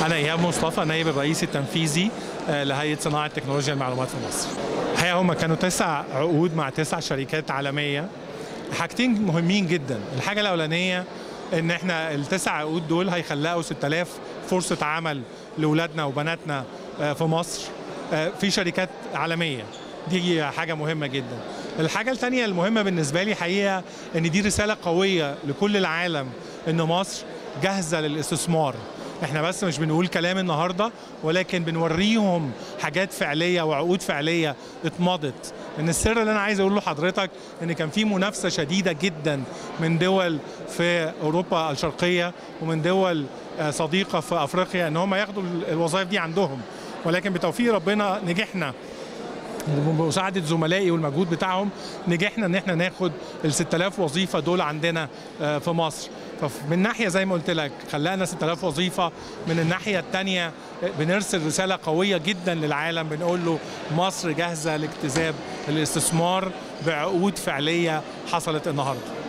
أنا إيهاب مصطفى نائب الرئيس التنفيذي لهيئة صناعة تكنولوجيا المعلومات في مصر. الحقيقة هم كانوا تسع عقود مع تسع شركات عالمية. حاجتين مهمين جدا، الحاجة الأولانية إن إحنا التسع عقود دول هيخلقوا 6000 فرصة عمل لأولادنا وبناتنا في مصر في شركات عالمية. دي حاجة مهمة جدا. الحاجة الثانية المهمة بالنسبة لي حقيقة إن دي رسالة قوية لكل العالم إن مصر جاهزة للاستثمار. احنا بس مش بنقول كلام النهارده ولكن بنوريهم حاجات فعليه وعقود فعليه اتمضت ان السر اللي انا عايز اقوله لحضرتك ان كان في منافسه شديده جدا من دول في اوروبا الشرقيه ومن دول صديقه في افريقيا ان هم ياخدوا الوظائف دي عندهم ولكن بتوفيق ربنا نجحنا بمساعدة زملائي والمجهود بتاعهم نجحنا ان احنا ناخد ال 6000 وظيفة دول عندنا في مصر فمن ناحية زي ما قلت لك خلقنا 6000 وظيفة من الناحية الثانية بنرسل رسالة قوية جدا للعالم بنقول له مصر جاهزة لاجتذاب الاستثمار بعقود فعلية حصلت النهارده